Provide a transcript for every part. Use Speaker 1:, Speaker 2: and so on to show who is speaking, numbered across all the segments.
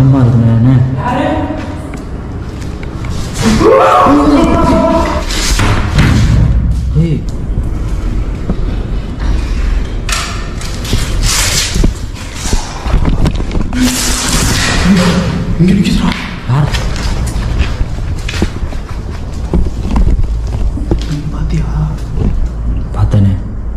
Speaker 1: பயமா இருக்குண்ணே ஏய்
Speaker 2: இங்க நிக்குதுடா
Speaker 1: யார்
Speaker 2: பாத்தியா
Speaker 1: பார்த்தேனே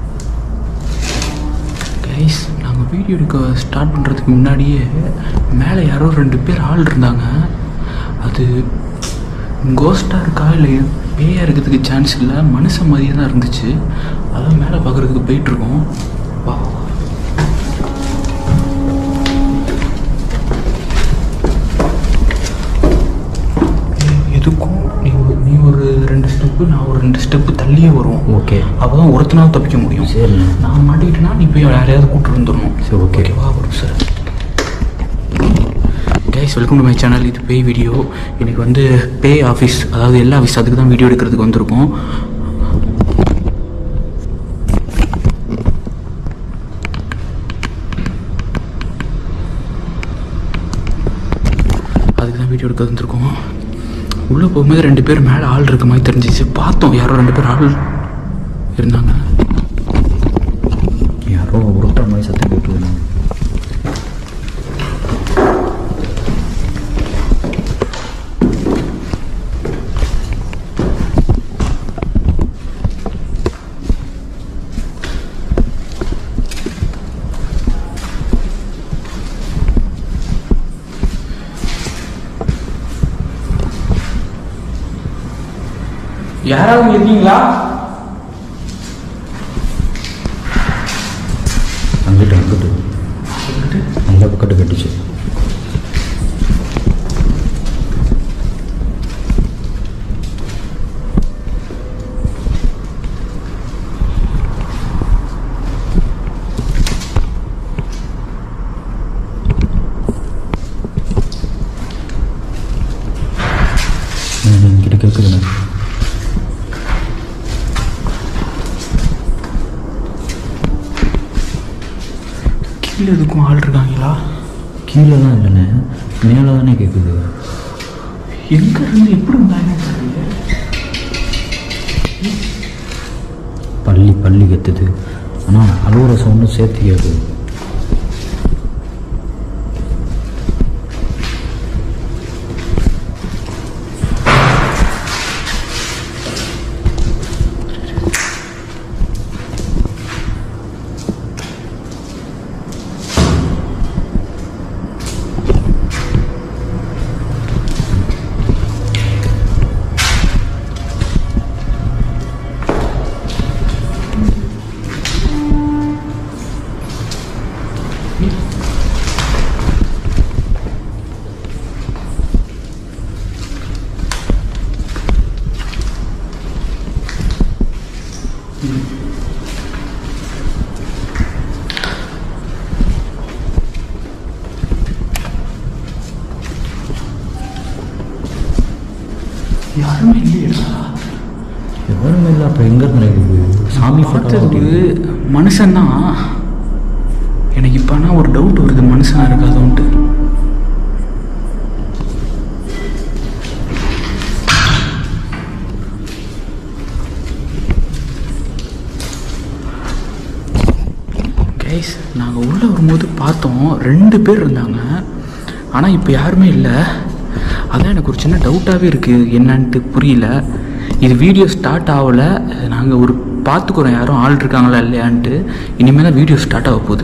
Speaker 2: கைஸ் நாங்கள் வீடியோ எடுக்க ஸ்டார்ட் பண்ணுறதுக்கு முன்னாடியே மேலே யாரோ ரெண்டு பேர் ஆள் இருந்தாங்க அது கோஸ்டாக இருக்கா இல்லை பேயாக இருக்கிறதுக்கு சான்ஸ் இல்லை மனுஷன் மாதிரியே தான் இருந்துச்சு அதான் மேலே பார்க்குறதுக்கு போயிட்டுருக்கோம் வா ஏய், எதுக்கும் நீ ஒரு நீ ஒரு ரெண்டு ஸ்டெப்பு நான் ஒரு ரெண்டு ஸ்டெப்பு தள்ளியே வருவோம்
Speaker 1: ஓகே
Speaker 2: அப்போ தான் ஒருத்தனாவது தப்பிக்க முடியும்
Speaker 1: சரிண்ணே
Speaker 2: நான் மாட்டிக்கிட்டேன்னா நீ போய் யாரையாவது கூப்பிட்டு வந்துடணும்
Speaker 1: சரி, okay.
Speaker 2: வா வரும் sir guys welcome to my channel இது பேய் வீடியோ இன்னைக்கு வந்து பே ஆஃபீஸ் அதாவது எல்லா ஆஃபீஸ் அதுக்கு தான் வீடியோ எடுக்கிறதுக்கு வந்திருக்கோம் அதுக்கு தான் வீடியோ எடுக்க வந்திருக்கோம் உள்ளே போகும்போது ரெண்டு பேர் மேலே ஆள் இருக்க மாதிரி தெரிஞ்சிச்சு பார்த்தோம் யாரோ ரெண்டு பேர் ஆள் இருந்தாங்க
Speaker 1: யாரோ உருட்டுற மாதிரி சத்தம் கேட்டுருந்தேன்
Speaker 2: யாராவது இருக்கீங்களா
Speaker 1: அங்கிட்டு அங்கிட்டு அந்த பக்கத்து கட்டுச்சு ம், இங்கிட்டு கேட்குதுண்ணே
Speaker 2: கீழே எதுக்கும் ஆள் இருக்காங்களா
Speaker 1: கீழெல்லாம் இல்லைண்ணே மேலே தானே கேட்குது
Speaker 2: எங்க இருந்து எப்படி வந்தாங்க தெரியல
Speaker 1: பள்ளி பள்ளி கத்துது ஆனால் அழுகுற சவுண்டும் சேர்த்து கேட்குது
Speaker 2: யாருமே இல்லையா
Speaker 1: எவருமே இல்லை அப்புறம் எங்கே இருந்து இருக்குது சாமி
Speaker 2: பார்த்தது
Speaker 1: ஃபோட்டோ
Speaker 2: மனுஷன்தான் எனக்கு இப்போ ஆனால் ஒரு டவுட் வருது மனுஷனா இருக்காதோன்ட்டு கைஸ் நாங்கள் உள்ளே வரும்போது பார்த்தோம் ரெண்டு பேர் இருந்தாங்க ஆனால் இப்போ யாருமே இல்லை அதான் எனக்கு ஒரு சின்ன டவுட்டாகவே இருக்குது என்னன்ட்டு புரியல இது வீடியோ ஸ்டார்ட் ஆகலை நாங்கள் ஒரு பார்த்துக்குறோம் யாரும் ஆள் இருக்காங்களா இல்லையான்ட்டு இனிமேல் தான் வீடியோ ஸ்டார்ட் ஆக போகுது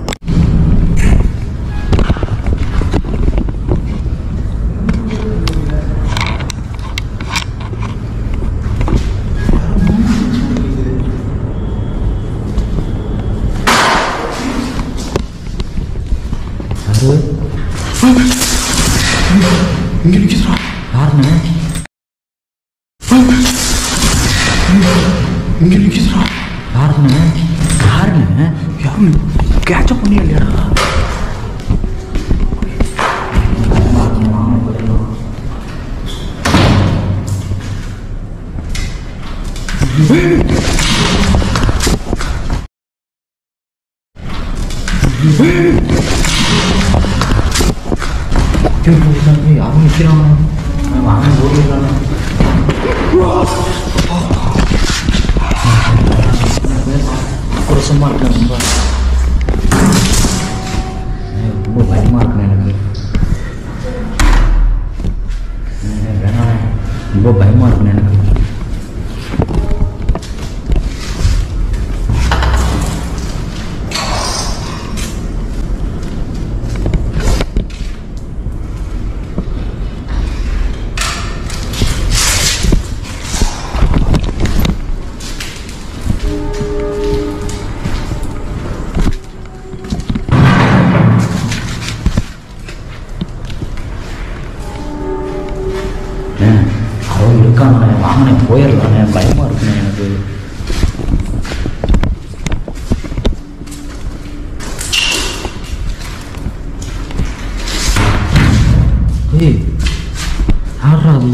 Speaker 1: யாரு
Speaker 2: இங்கே நிற்கிறா
Speaker 1: யாருண்ணே
Speaker 2: இங்கே நிற்கிறா
Speaker 1: யாருண்ணே யாருண்ணே
Speaker 2: யாரும் கேட்சப் பண்ணி இல்லையாடா
Speaker 1: யாரும் நிற்கிறாங்க வாங்க ஓடிடுறாங்க குரசமாக இருக்கேன் ரொம்ப ஏய், ரொம்ப பயமாக இருக்குண்ணே எனக்கு ஏய், வேணாண்ணே ரொம்ப பயமாக இருக்குண்ணே எனக்கு அண்ணே அவன் இருக்காங்கண்ணே வாங்கண்ணே போயிடலாண்ணே பயமாக இருக்குண்ணே எனக்கு ஏய் யாரா அது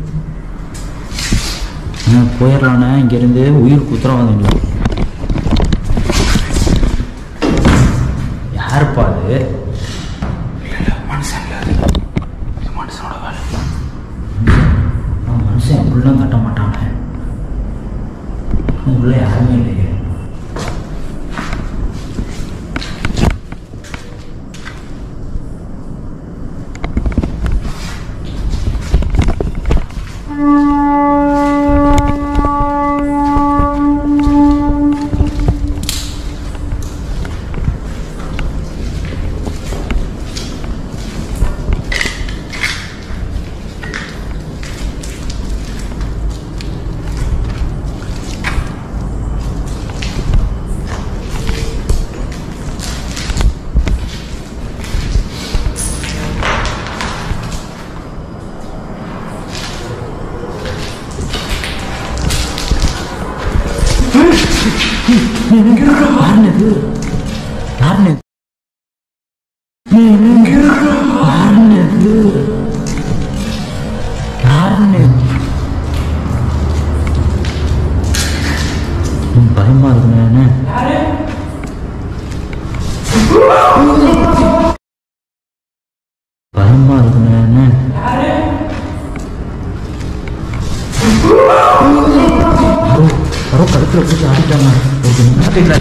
Speaker 1: அண்ணே போயிடலாண்ணே இங்கேருந்து உயிர் குத்துறவாதம் இல்லை யாருப்பா அது
Speaker 2: மனுஷன் இல்லை அது இது மனுஷனோட வேலை
Speaker 1: அவன் மனுஷன் அப்படிலாம் கட்ட மாட்டானே அவன் உள்ள யாருமே இல்லையே யாருன்னு இது யாருன்னு இது? யாருன்னு இது யாருன்னு ம், பயமா இருக்குண்ணே பயமா இருக்குண்ணே யாரோ யாரோ கழுத்துல பிடிச்சி ஆடிட்டாங்க ஒரு நிமிஷத்துல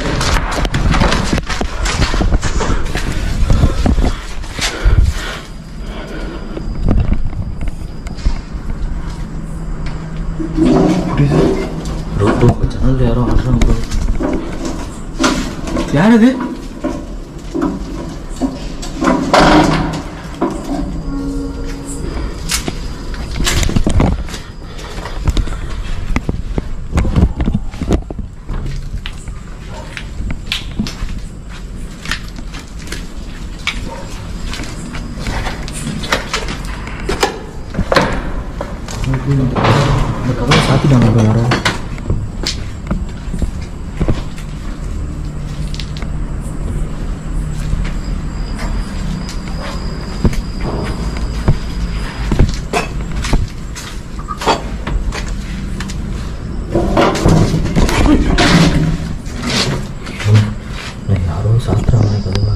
Speaker 1: ரோட்டு ஜன்னல் யாரோ ஆடுறாங்க bro.
Speaker 2: யார் அது
Speaker 1: இந்த கதவை சாத்திட்டாங்க bro யாரோ இல்லை, யாரோ சாத்துறாங்க கதவை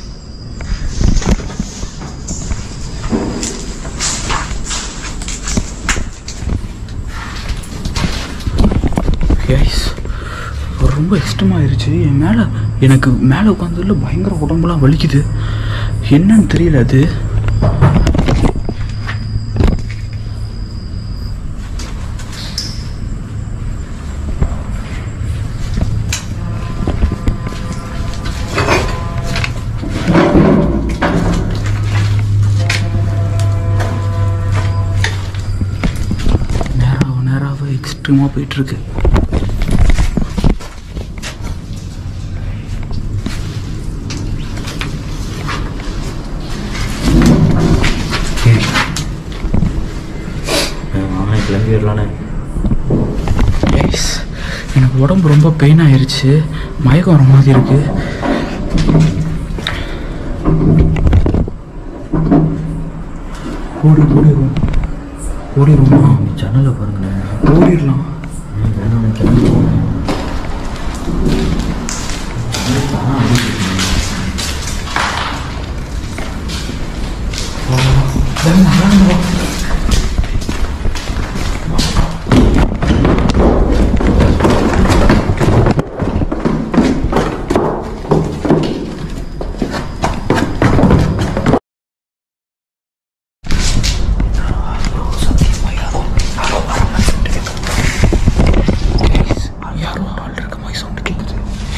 Speaker 2: கைஸ் ரொம்ப இஷ்டமாயிருச்சு என் மேலே எனக்கு மேலே உட்காந்ததுல பயங்கர உடம்புலாம் வலிக்குது என்னன்னு தெரியல அது நேராக நேராக எக்ஸ்ட்ரீமாக போயிட்டுருக்கு
Speaker 1: வாங்க கிளம்பிடலானே
Speaker 2: கைஸ் எனக்கு உடம்பு ரொம்ப பெயின் ஆயிருச்சு மயக்கம் வர மாதிரி இருக்கு ஓடி ஓடிடுவோம் ஓடிடுவோமா
Speaker 1: ஜன்னலை பாருங்களேன்
Speaker 2: ஓடிடலாம்
Speaker 1: வேணாம் கிளம்பி போனேன்
Speaker 2: ஆ யாரோ ஆள் இருக்க மாதிரி சவுண்டு கேட்குது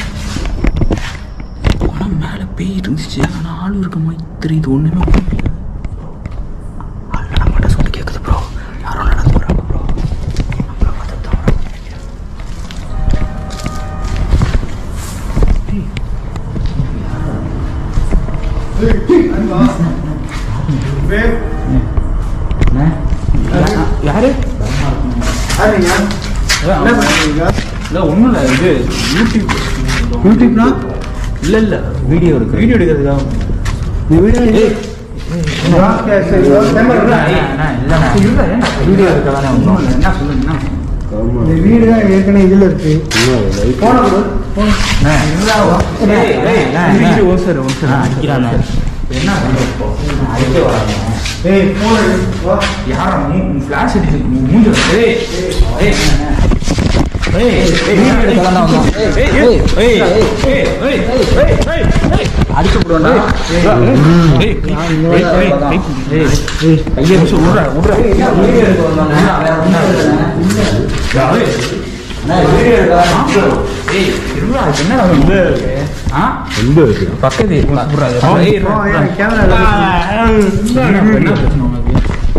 Speaker 2: ஆனால் மேலே பேய் இருந்துச்சு ஆனால் ஆள் இருக்க மாதிரி தெரியுது ஒன்றுமே புரியல ஆள் நம்மகிட்ட சவுண்டு கேட்குது ப்ரோ யாரோ நடந்து போகிறாங்க ப்ரோ நம்மளை பார்த்து தான் வராங்க நினைக்கிறேன்.
Speaker 1: அண்ணே,
Speaker 2: யாரு இல்லை ஒன்றும் இல்லை இது யூடியூப்
Speaker 1: யூடியூப்னா
Speaker 2: இல்லை இல்லை
Speaker 1: வீடியோ இருக்கு
Speaker 2: வீடியோ எடுக்கிறதுக்காக
Speaker 1: இந்த வீடியோ
Speaker 2: ஏய் வீடியோ இருக்கதானே ஒன்றும் இல்லை என்ன சொல்லுங்க என்ன
Speaker 3: இந்த வீடு தான் ஏற்கனவே இதுல இருக்கு போன கொடு
Speaker 2: ஏய், ஏய், வீடியோ ஒரு சார் ஒரு சார்
Speaker 1: அடிக்கிறானே
Speaker 2: என்ன பண்ற இப்போ?
Speaker 1: அடிக்க வராங்க
Speaker 3: ஏய் போன
Speaker 2: யாரா மூ- மூ flash அடிச்சு மூ- மூஞ்சில ஏய், ஏய், ஏய், ஏய்,
Speaker 1: வீடியோ எடுக்கலாம் தான் வந்தோம்.
Speaker 2: ஏய், ஏய், ஏய், ஏய், ஏய், ஏய், ஏய், ஏய், ஏய்.
Speaker 1: அடிக்க போடுவேன்டா
Speaker 2: ஏய், ஏய், ஏய், ஏய், ஏய், ஏய், கையை வச்சு விட்றா, விட்றா.
Speaker 1: வீடியோ எடுக்க வந்தோம்
Speaker 2: ஏய்,
Speaker 1: வீடியோ எடுக்கலாம்
Speaker 2: ஏய், இருடா, இது என்னடா வந்து? ஆ? பக்கத்து விட்றா, ஏய், இருடா, இருடா.
Speaker 3: கேமரா
Speaker 2: என்ன என்ன பிரச்சனை உனக்கு?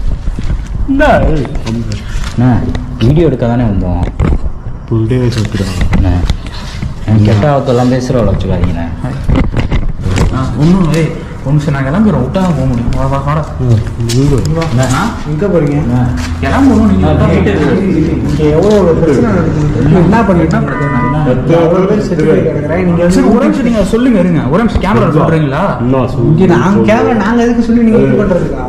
Speaker 1: அண்ணா வீடியோ எடுக்க தானே வந்தோம் அண்ணா எனக்கு கெட்ட வார்த்தைலாம் பேசுகிற வச்சுக்காதீங்கண்ணே
Speaker 2: ஆ, ஒண்ணும் இல்லை. ஏய், ஒரு நிமிஷம் நான் கிளம்புறேன் விட்டா போக முடியும் வா, வா, வாடா. ஆ?
Speaker 3: எங்க போறீங்க
Speaker 2: ஆ, கிளம்பணும் நீங்க விட்டா
Speaker 3: இங்க எவ்வளவு பிரச்சனை நடக்குது என்ன பண்ணிட்டு
Speaker 2: என்ன பிரச்சனை?
Speaker 3: அவ்வளவு பேர் செத்து போய் கிடக்குறாங்க நீங்க
Speaker 2: சரி, ஒரு
Speaker 3: வந்து
Speaker 2: நிமிஷம் நீங்க சொல்லுங்க இருங்க ஒரு நிமிஷம் கேமரா சொல்றீங்களா
Speaker 3: இங்க நாங்க கேமரா நாங்க எதுக்கு சொல்லி நீங்க இது பண்றதுக்கா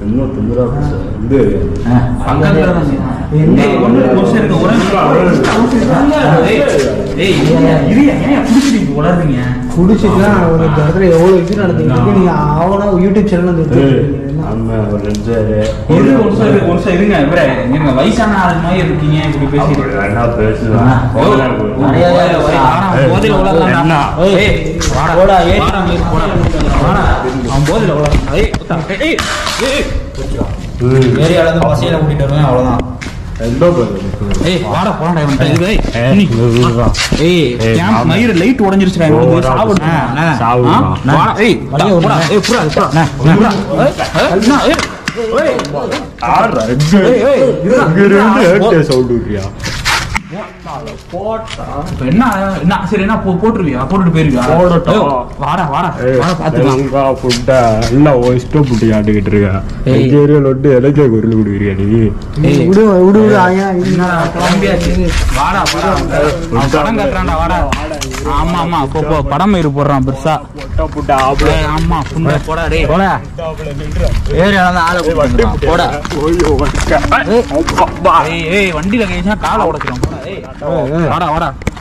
Speaker 2: அங்க இருக்கிறதா ஏய், ஒண்ணு இல்ல, ஒரு நிமிஷம் இருங்க, ஒரு நிமிஷம். ஏய், ஏய், இருங்க, ஏன் புடிச்சிட்டீங்க, உளறுறீங்க?
Speaker 3: குடிச்சிட்டுலாம் ஒரு இந்த இடத்துல எவ்வளவு இது நடந்துட்டு இருக்கு நீங்க அவனா யூடியூப் சேனல் வந்து எடுத்துட்டு
Speaker 2: இரு, ஒரு நிமிஷம் இரு, ஒரு நிமிஷம் இருங்க, இவரே, இருங்க, வயசான ஆள் மாதிரி இருக்கீங்க இப்படி பேசிட்டு போதையில உளறலாம்டா. ஏய், வாடா.
Speaker 1: போடா, ஏய்.
Speaker 2: வாடா, நீ போடா. வாடா. அவன் போதையில உளறலாம். ஏய், உத்தா. ஏய், ஏய், ஏய்.
Speaker 1: ஏரியால இருந்து பசையில கூட்டிட்டு வருவேன் அவ்வளவுதான்
Speaker 2: ஏய், வாடா, போடா, இவன்ட்ட. இது, ஏய், நீ. ஏய், கேம் மயிறு லைட் உடைஞ்சிருச்சுடா, இவன் வந்து சாவணும்.
Speaker 1: அண்ணா,
Speaker 2: ஆ? வாடா, ஏய்,
Speaker 1: வழிய
Speaker 2: போடா,
Speaker 1: விடுண்ணே.
Speaker 2: ஏய், புறா, புறா.
Speaker 1: அண்ணா,
Speaker 2: புறா. ஏய், ஏய், அண்ணா, ஏய், ஏய், ஏய், ஏய், இருடா. இப்ப என்ன என்ன சரி என்ன போ- போட்டுருவியா போட்டுட்டு போயிருவியா
Speaker 4: போடட்டும்.
Speaker 2: ஏய், வாடா வாடா வாடா பாத்துக்கலாம் ஏய். ஏய்,
Speaker 3: விடு விடு விடு ஆயா
Speaker 2: என்னடா, கிளம்பியாச்சு. வாடா வாடா அவன் படம் கட்டுறான்டா வாடா ஆமா ஆமா போ போ படம் மயிறு போடுறான் பெருசா ஏய், ஆமா புண்டை போடா டேய் போடா
Speaker 1: ஏரியால இருந்து ஆளை கூட்டிட்டு வந்துடுவான். போடா
Speaker 2: ஏய் ஏய் வண்டியில கைச்சா காலை உடைச்சிடும் போடா ஏய் வாடா வாடா